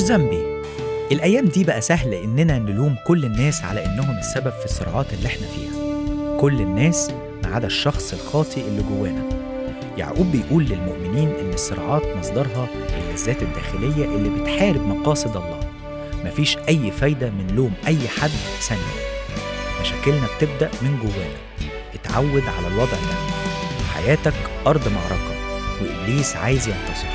ذنبي الأيام دي بقى سهل إننا نلوم كل الناس على إنهم السبب في الصراعات اللي إحنا فيها كل الناس ما عدا الشخص الخاطئ اللي جوانا يعقوب بيقول للمؤمنين إن الصراعات مصدرها اللذات الداخلية اللي بتحارب مقاصد الله مفيش أي فايدة من لوم أي حد ثانية مشاكلنا بتبدأ من جوانا اتعود على الوضع ده حياتك أرض معركة وإبليس عايز ينتصر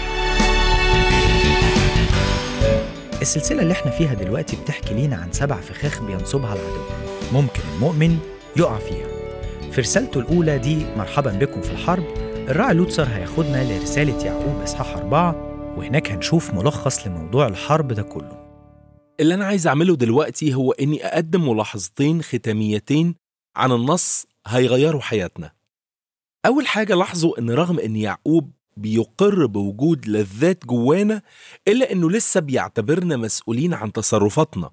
السلسلة اللي احنا فيها دلوقتي بتحكي لينا عن سبع فخاخ بينصبها العدو ممكن المؤمن يقع فيها في رسالته الأولى دي مرحبا بكم في الحرب الراعي لوتسر هياخدنا لرسالة يعقوب إصحاح أربعة وهناك هنشوف ملخص لموضوع الحرب ده كله اللي أنا عايز أعمله دلوقتي هو إني أقدم ملاحظتين ختاميتين عن النص هيغيروا حياتنا. أول حاجة لاحظوا إن رغم إن يعقوب بيقر بوجود لذات جوانا إلا إنه لسه بيعتبرنا مسؤولين عن تصرفاتنا.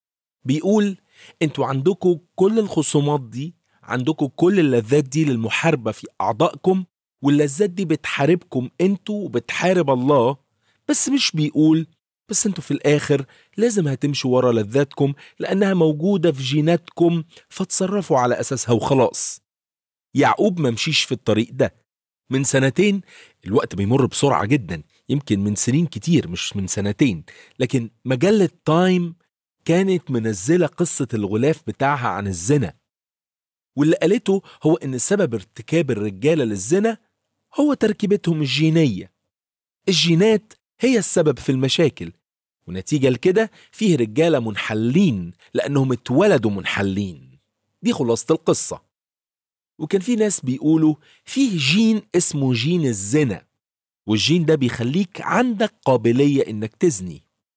بيقول أنتوا عندكم كل الخصومات دي عندكم كل اللذات دي للمحاربة في أعضائكم واللذات دي بتحاربكم أنتوا وبتحارب الله بس مش بيقول بس انتوا في الآخر لازم هتمشوا ورا لذاتكم لأنها موجودة في جيناتكم فتصرفوا على أساسها وخلاص يعقوب ما مشيش في الطريق ده من سنتين الوقت بيمر بسرعة جدا يمكن من سنين كتير مش من سنتين لكن مجلة تايم كانت منزلة قصة الغلاف بتاعها عن الزنا واللي قالته هو إن سبب ارتكاب الرجالة للزنا هو تركيبتهم الجينية الجينات هي السبب في المشاكل ونتيجة لكده فيه رجالة منحلين لأنهم اتولدوا منحلين دي خلاصة القصة وكان في ناس بيقولوا فيه جين اسمه جين الزنا والجين ده بيخليك عندك قابلية إنك تزني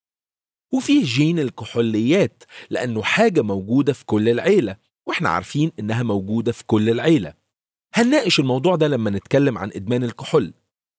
وفيه جين الكحوليات لأنه حاجة موجودة في كل العيلة وإحنا عارفين إنها موجودة في كل العيلة هنناقش الموضوع ده لما نتكلم عن إدمان الكحول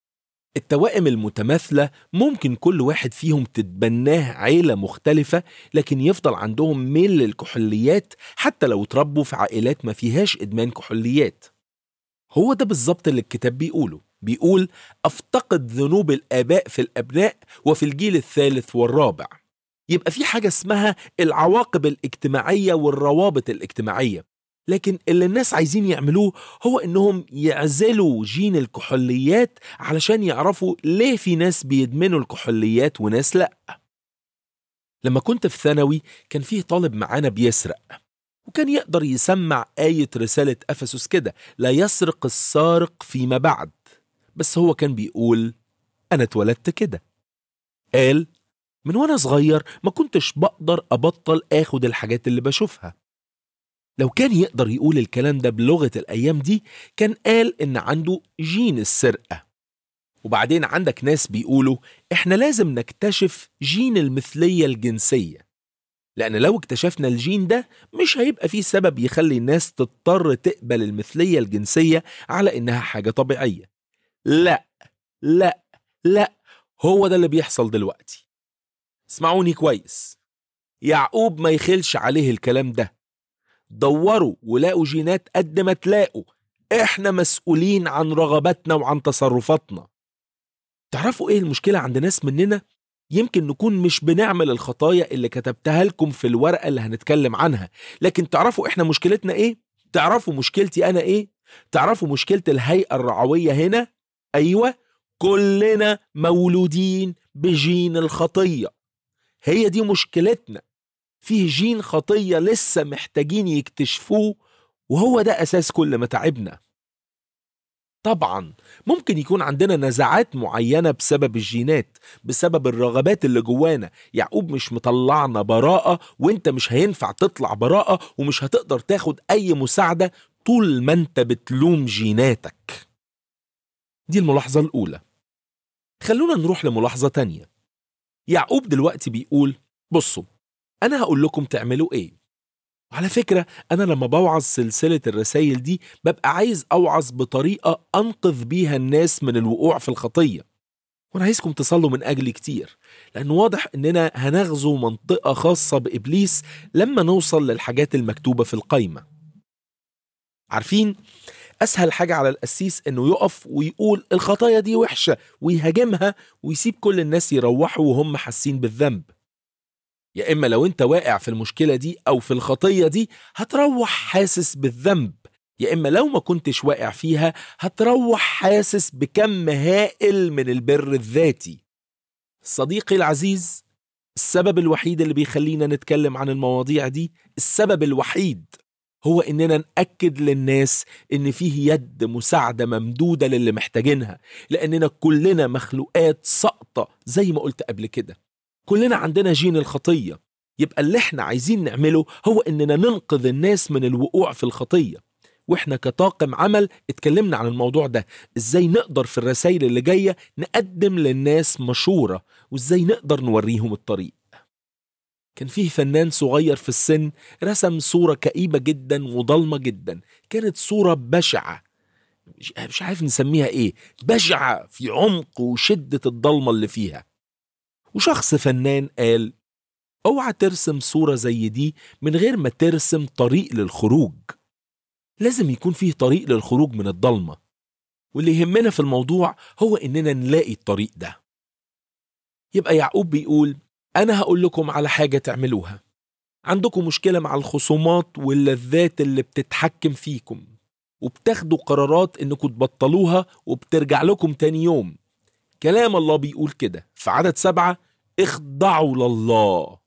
التوائم المتماثلة ممكن كل واحد فيهم تتبناه عيلة مختلفة لكن يفضل عندهم ميل للكحوليات حتى لو اتربوا في عائلات ما فيهاش إدمان كحوليات هو ده بالظبط اللي الكتاب بيقوله بيقول أفتقد ذنوب الآباء في الأبناء وفي الجيل الثالث والرابع يبقى في حاجة اسمها العواقب الاجتماعية والروابط الاجتماعية لكن اللي الناس عايزين يعملوه هو انهم يعزلوا جين الكحوليات علشان يعرفوا ليه في ناس بيدمنوا الكحوليات وناس لا لما كنت في ثانوي كان فيه طالب معانا بيسرق وكان يقدر يسمع آية رسالة أفسس كده لا يسرق السارق فيما بعد بس هو كان بيقول أنا اتولدت كده قال من وأنا صغير ما كنتش بقدر أبطل آخد الحاجات اللي بشوفها لو كان يقدر يقول الكلام ده بلغة الأيام دي كان قال إن عنده جين السرقة وبعدين عندك ناس بيقولوا إحنا لازم نكتشف جين المثلية الجنسية لأن لو اكتشفنا الجين ده مش هيبقى فيه سبب يخلي الناس تضطر تقبل المثلية الجنسية على إنها حاجة طبيعية لا لا لا هو ده اللي بيحصل دلوقتي اسمعوني كويس يعقوب ما يخلش عليه الكلام ده دوروا ولاقوا جينات قد ما تلاقوا احنا مسؤولين عن رغباتنا وعن تصرفاتنا تعرفوا ايه المشكلة عند ناس مننا يمكن نكون مش بنعمل الخطايا اللي كتبتها لكم في الورقة اللي هنتكلم عنها لكن تعرفوا احنا مشكلتنا ايه تعرفوا مشكلتي انا ايه تعرفوا مشكلة الهيئة الرعوية هنا ايوه كلنا مولودين بجين الخطية هي دي مشكلتنا فيه جين خطية لسه محتاجين يكتشفوه وهو ده أساس كل متاعبنا طبعا ممكن يكون عندنا نزعات معينة بسبب الجينات بسبب الرغبات اللي جوانا يعقوب مش مطلعنا براءة وانت مش هينفع تطلع براءة ومش هتقدر تاخد أي مساعدة طول ما انت بتلوم جيناتك دي الملاحظة الأولى خلونا نروح لملاحظة تانية يعقوب دلوقتي بيقول بصوا أنا هقول لكم تعملوا إيه وعلى فكرة أنا لما بوعظ سلسلة الرسائل دي ببقى عايز أوعظ بطريقة أنقذ بيها الناس من الوقوع في الخطية وأنا عايزكم تصلوا من أجلي كتير لأن واضح إننا هنغزو منطقة خاصة بإبليس لما نوصل للحاجات المكتوبة في القايمة عارفين أسهل حاجة على القسيس إنه يقف ويقول الخطايا دي وحشة ويهاجمها ويسيب كل الناس يروحوا وهم حاسين بالذنب يا إما لو أنت واقع في المشكلة دي أو في الخطية دي هتروح حاسس بالذنب يا إما لو ما كنتش واقع فيها هتروح حاسس بكم هائل من البر الذاتي صديقي العزيز السبب الوحيد اللي بيخلينا نتكلم عن المواضيع دي السبب الوحيد هو إننا نأكد للناس إن فيه يد مساعدة ممدودة للي محتاجينها لأننا كلنا مخلوقات ساقطة زي ما قلت قبل كده كلنا عندنا جين الخطية يبقى اللي احنا عايزين نعمله هو إننا ننقذ الناس من الوقوع في الخطية واحنا كطاقم عمل اتكلمنا عن الموضوع ده ازاي نقدر في الرسائل اللي جاية نقدم للناس مشورة وازاي نقدر نوريهم الطريق كان فيه فنان صغير في السن رسم صورة كئيبة جدا وضلمة جدا كانت صورة بشعة مش مش عارف نسميها ايه بشعة في عمق وشدة الضلمة اللي فيها وشخص فنان قال اوعى ترسم صورة زي دي من غير ما ترسم طريق للخروج لازم يكون فيه طريق للخروج من الضلمة واللي يهمنا في الموضوع هو إننا نلاقي الطريق ده يبقى يعقوب بيقول أنا هقول لكم على حاجة تعملوها عندكم مشكلة مع الخصومات واللذات اللي بتتحكم فيكم وبتاخدوا قرارات إنكم تبطلوها وبترجع لكم تاني يوم كلام الله بيقول كده في عدد سبعة اخضعوا لله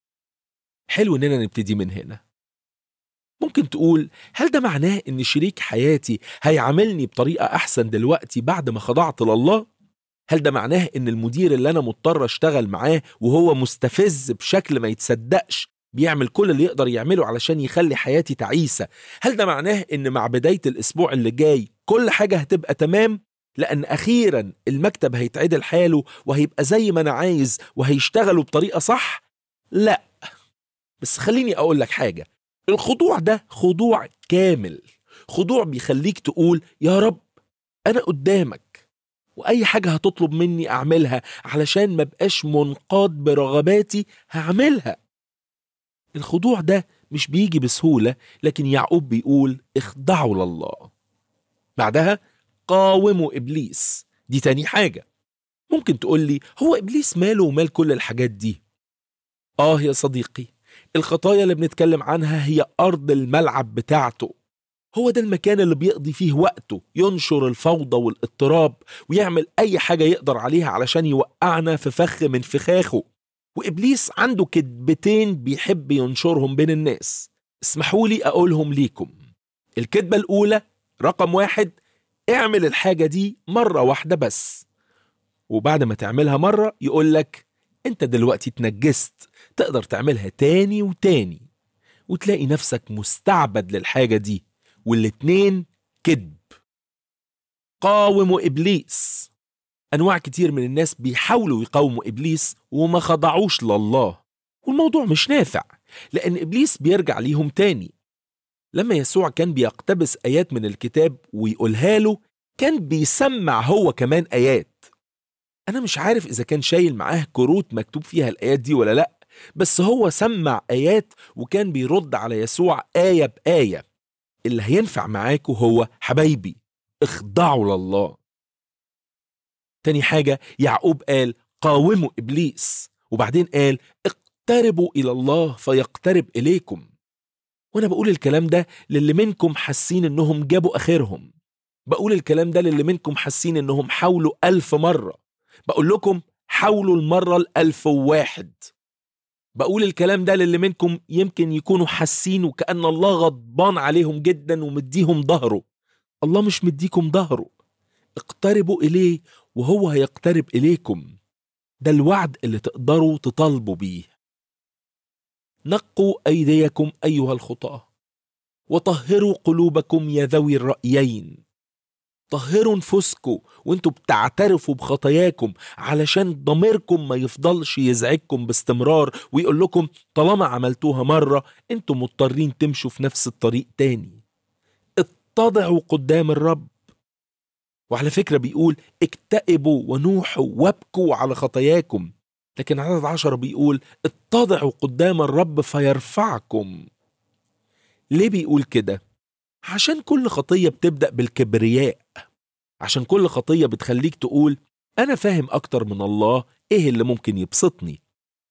حلو إننا نبتدي من هنا ممكن تقول هل ده معناه ان شريك حياتي هيعاملني بطريقه احسن دلوقتي بعد ما خضعت لله هل ده معناه ان المدير اللي انا مضطر اشتغل معاه وهو مستفز بشكل ما يتصدقش بيعمل كل اللي يقدر يعمله علشان يخلي حياتي تعيسه هل ده معناه ان مع بدايه الاسبوع اللي جاي كل حاجه هتبقى تمام لان اخيرا المكتب هيتعدل حاله وهيبقى زي ما انا عايز وهيشتغلوا بطريقه صح لا بس خليني اقول لك حاجه الخضوع ده خضوع كامل خضوع بيخليك تقول يا رب أنا قدامك وأي حاجة هتطلب مني أعملها علشان ما بقاش منقاد برغباتي هعملها الخضوع ده مش بيجي بسهولة لكن يعقوب بيقول اخضعوا لله بعدها قاوموا إبليس دي تاني حاجة ممكن تقول لي هو إبليس ماله ومال كل الحاجات دي آه يا صديقي الخطايا اللي بنتكلم عنها هي أرض الملعب بتاعته هو ده المكان اللي بيقضي فيه وقته ينشر الفوضى والاضطراب ويعمل أي حاجة يقدر عليها علشان يوقعنا في فخ من فخاخه وإبليس عنده كذبتين بيحب ينشرهم بين الناس اسمحوا لي أقولهم ليكم الكذبة الأولى رقم واحد اعمل الحاجة دي مرة واحدة بس وبعد ما تعملها مرة يقول لك انت دلوقتي اتنجست تقدر تعملها تاني وتاني وتلاقي نفسك مستعبد للحاجة دي والاتنين كذب قاوموا إبليس أنواع كتير من الناس بيحاولوا يقاوموا إبليس وما خضعوش لله والموضوع مش نافع لأن إبليس بيرجع ليهم تاني لما يسوع كان بيقتبس آيات من الكتاب ويقولها له كان بيسمع هو كمان آيات أنا مش عارف إذا كان شايل معاه كروت مكتوب فيها الآيات دي ولا لأ بس هو سمع آيات وكان بيرد على يسوع آية بآية اللي هينفع معاكوا هو حبايبي اخضعوا لله تاني حاجة يعقوب قال قاوموا إبليس وبعدين قال اقتربوا إلى الله فيقترب إليكم وأنا بقول الكلام ده للي منكم حاسين إنهم جابوا آخرهم بقول الكلام ده للي منكم حاسين إنهم حاولوا ألف مرة بقول لكم حاولوا المرة الألف وواحد بقول الكلام ده للي منكم يمكن يكونوا حاسين وكأن الله غضبان عليهم جدا ومديهم ظهره الله مش مديكم ظهره اقتربوا إليه وهو هيقترب إليكم ده الوعد اللي تقدروا تطالبوا بيه نقوا أيديكم أيها الخطاة وطهروا قلوبكم يا ذوي الرأيين طهروا نفوسكم وانتوا بتعترفوا بخطاياكم علشان ضميركم ما يفضلش يزعجكم باستمرار ويقول لكم طالما عملتوها مرة انتوا مضطرين تمشوا في نفس الطريق تاني اتضعوا قدام الرب وعلى فكرة بيقول اكتئبوا ونوحوا وابكوا على خطاياكم لكن عدد عشرة بيقول اتضعوا قدام الرب فيرفعكم ليه بيقول كده؟ عشان كل خطية بتبدأ بالكبرياء عشان كل خطية بتخليك تقول أنا فاهم أكتر من الله إيه اللي ممكن يبسطني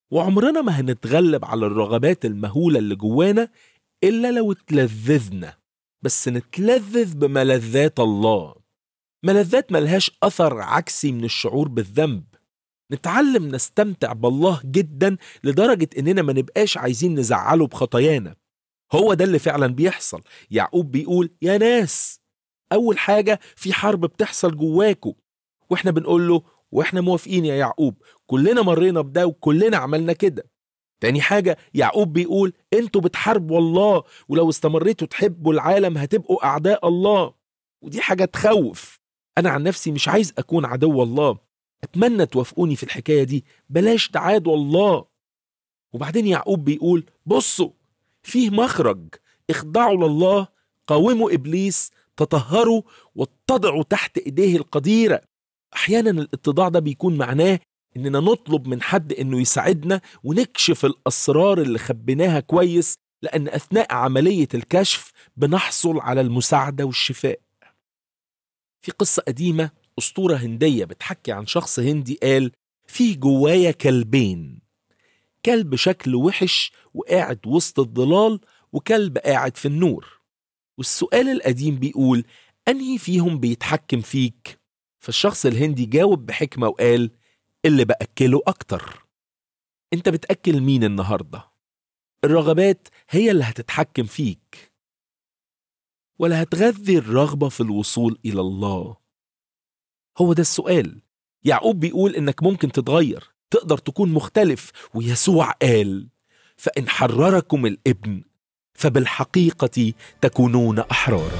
وعمرنا ما هنتغلب على الرغبات المهولة اللي جوانا إلا لو اتلذذنا بس نتلذذ بملذات الله ملذات ملهاش أثر عكسي من الشعور بالذنب نتعلم نستمتع بالله جدا لدرجة إننا ما نبقاش عايزين نزعله بخطايانا هو ده اللي فعلا بيحصل يعقوب بيقول يا ناس أول حاجة في حرب بتحصل جواكوا وإحنا بنقول له وإحنا موافقين يا يعقوب كلنا مرينا بده وكلنا عملنا كده تاني حاجة يعقوب بيقول انتوا بتحاربوا الله ولو استمريتوا تحبوا العالم هتبقوا أعداء الله ودي حاجة تخوف أنا عن نفسي مش عايز أكون عدو الله أتمنى توافقوني في الحكاية دي بلاش تعادوا الله وبعدين يعقوب بيقول بصوا فيه مخرج اخضعوا لله قاوموا إبليس تطهروا واتضعوا تحت إيديه القديرة أحيانا الاتضاع ده بيكون معناه إننا نطلب من حد إنه يساعدنا ونكشف الأسرار اللي خبيناها كويس لأن أثناء عملية الكشف بنحصل على المساعدة والشفاء في قصة قديمة أسطورة هندية بتحكي عن شخص هندي قال فيه جوايا كلبين كلب شكله وحش وقاعد وسط الظلال وكلب قاعد في النور والسؤال القديم بيقول أنهي فيهم بيتحكم فيك؟ فالشخص الهندي جاوب بحكمة وقال اللي بأكله أكتر أنت بتأكل مين النهاردة؟ الرغبات هي اللي هتتحكم فيك ولا هتغذي الرغبة في الوصول إلى الله هو ده السؤال يعقوب بيقول إنك ممكن تتغير تقدر تكون مختلف ويسوع قال فإن حرركم الابن فبالحقيقة تكونون أحرارا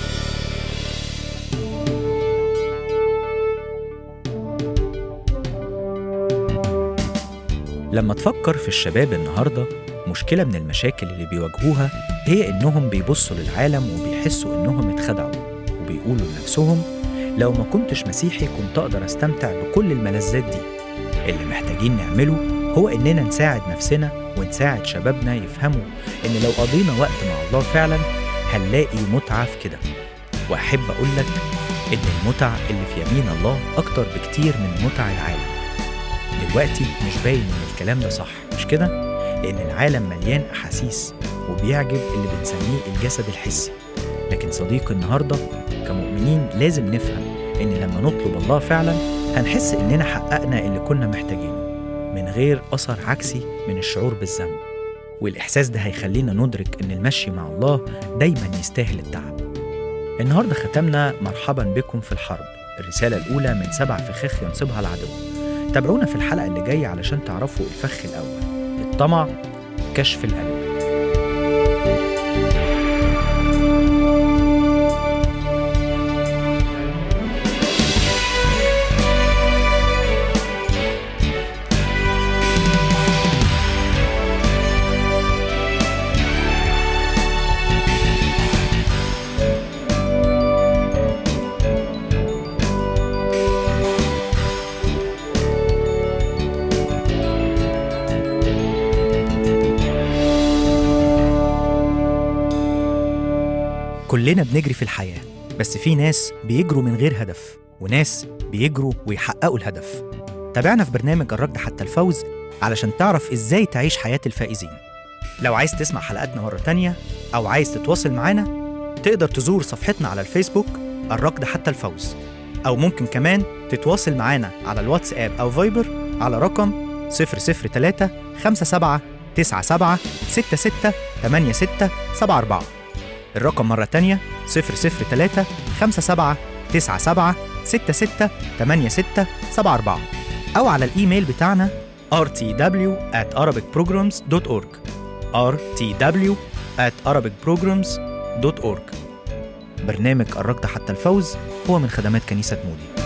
لما تفكر في الشباب النهارده مشكلة من المشاكل اللي بيواجهوها هي إنهم بيبصوا للعالم وبيحسوا إنهم اتخدعوا وبيقولوا لنفسهم لو ما كنتش مسيحي كنت أقدر أستمتع بكل الملذات دي اللي محتاجين نعمله هو إننا نساعد نفسنا ونساعد شبابنا يفهموا إن لو قضينا وقت مع الله فعلا هنلاقي متعة في كده وأحب أقول لك إن المتع اللي في يمين الله أكتر بكتير من متع العالم دلوقتي مش باين إن الكلام ده صح مش كده؟ لأن العالم مليان أحاسيس وبيعجب اللي بنسميه الجسد الحسي لكن صديقي النهاردة كمؤمنين لازم نفهم إن لما نطلب الله فعلا هنحس إننا حققنا اللي كنا محتاجينه من غير أثر عكسي من الشعور بالذنب والإحساس ده هيخلينا ندرك إن المشي مع الله دايما يستاهل التعب النهاردة ختمنا مرحبا بكم في الحرب الرسالة الأولى من سبع فخاخ ينصبها العدو تابعونا في الحلقة اللي جاية علشان تعرفوا الفخ الأول الطمع كشف القلب كلنا بنجري في الحياة بس في ناس بيجروا من غير هدف وناس بيجروا ويحققوا الهدف تابعنا في برنامج الركض حتى الفوز علشان تعرف ازاي تعيش حياة الفائزين لو عايز تسمع حلقاتنا مرة تانية أو عايز تتواصل معانا تقدر تزور صفحتنا على الفيسبوك الركض حتى الفوز أو ممكن كمان تتواصل معانا على الواتساب أو فايبر على رقم 003 57 97 66 86 74 الرقم مرة تانية 003 57 97 66 86 74 أو على الإيميل بتاعنا rtw at arabicprograms.org rtw at arabicprograms.org برنامج الركض حتى الفوز هو من خدمات كنيسة مودي